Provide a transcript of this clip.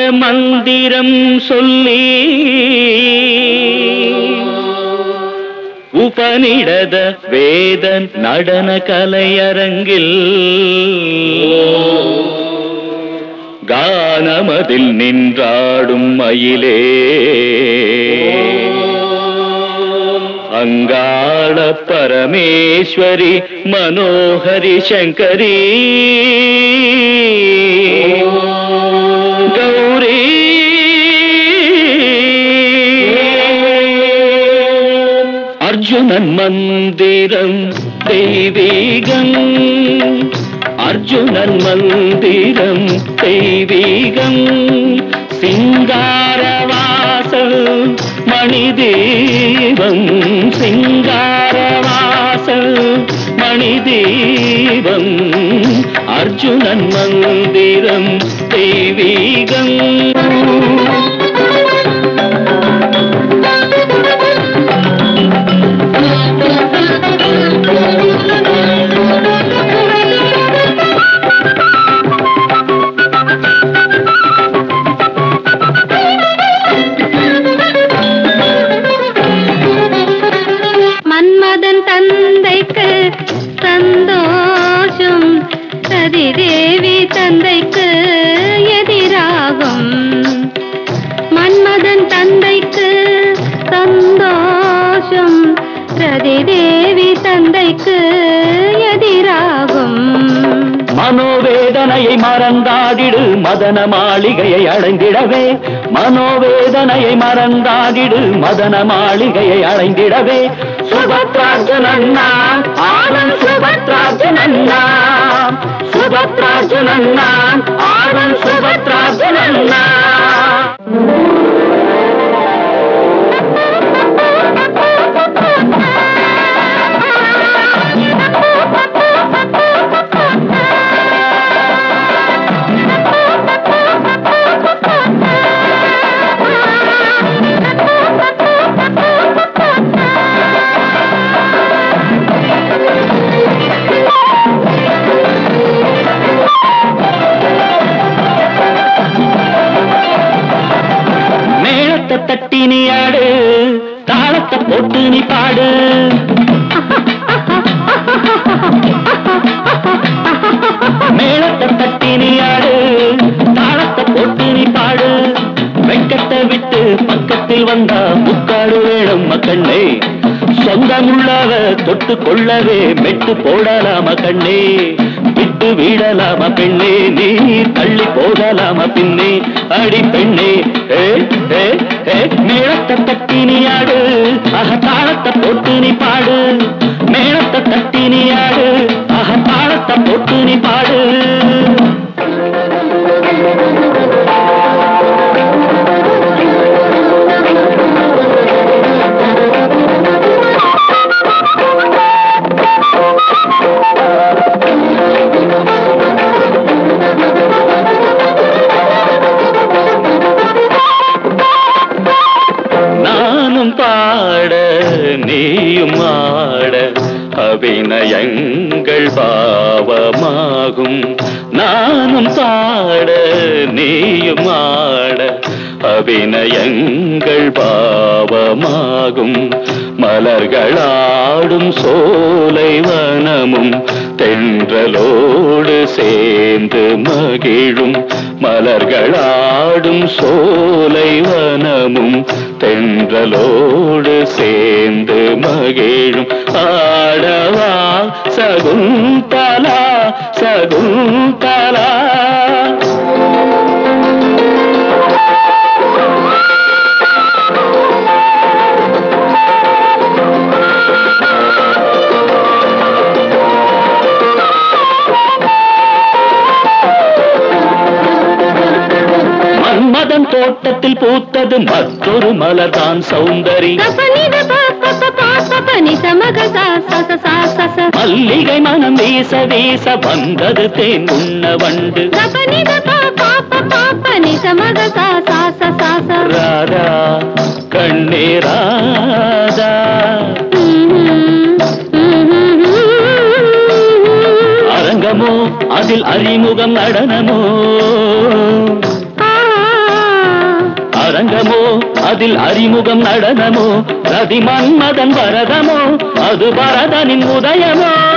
மந்திரம் சொல்லி உபனிடத வேத நடன கலையரங்கில் கானமதில் நின்றாடும் மயிலே அங்காள பரமேஸ்வரி மனோஹரி சங்கரி கௌரி அர்ஜுனன் மந்திரம் தெய்வீகம் அர்ஜுனன் மந்திரம் தெய்வீகம் சிங்காரவாசல் மணி தீபம் சிங்காரவாசல் மணி தீபம் அர்ஜுனன் மந்திரம் தெய்வீகம் மன்மதன் தந்தைக்கு சந்தோஷம் சதிதேவி தந்தைக்கு எதிராகும் மன்மதன் தந்தைக்கு சந்தோஷம் ரதிதேவி தந்தைக்கு எதிராகும் மனோவேதனையை மறந்தாடிடு மதன மாளிகையை அடைந்திடவே மனோவேதனையை மறந்தாடிடு மதன மாளிகையை அடைந்திடவே சுபத்ராஜனண்ணா ஆனந்த் சுபத்ராஜனண்ணா சுபத்ராஜனண்ணா ஆனந்த் சுபத்ராஜனண்ணா மேளத்தை தட்டி நீ ஆடு தாளத்தை போட்டு நீ பாடு மேளத்தை தட்டி நீ ஆடு தாளத்தை போட்டு நீ பாடு வெக்கத்தை விட்டு பக்கத்தில் வந்தா முக்காடு வேணும் மக்கண்ணே சொந்தமுள்ளவ தொட்டு கொள்ளவே மெட்டு போடலாம கண்ணே விட்டு விடலாம பெண்ணே நீ தள்ளி போகலாம பின்னே அடி பெண்ணே ஏ ஏ ஏ மேளத்தை தட்டி நீ ஆடு அக தாளத்தை போட்டு நீ பாடு மேளத்தை தட்டி நீ ஆடு அக தாளத்தை போட்டு நீ பாடு நானும் பாட நீயும் ஆட அபிநயங்கள் பாவமாகும் நானும் பாட நீயும் ஆட அபிநயங்கள் பாவமாகும் மலர்களாடும் சோலை வனமும் தென்றலோடு சேர்ந்து மகிழும் மலர்களாடும் சோலை வனமும் தென்றலோடு சேர்ந்து மகிழும் ஆடவா சகுந்தலா சகுந்தலா மன்மதன் தோட்டத்தில் பூத்தது மற்றொரு மலர்தான் சௌந்தரி சபனித பாப்ப பாப்ப பனி சமக சா ச ச சா ச ச மல்லிகை மனம் வீச வீச வந்தது தேன் உண்ண வண்டு சபனித பாப்ப பாப்ப நி சமக சா சா ச சா ச ராதா கண்ணே ராதா அரங்கமோ அதில் அறிமுகம் நடனமோ ஆ அதில் அறிமுகம் நடனமோ ரதி மன்மதன் பரதமோ அது பரதனின் உதயமோ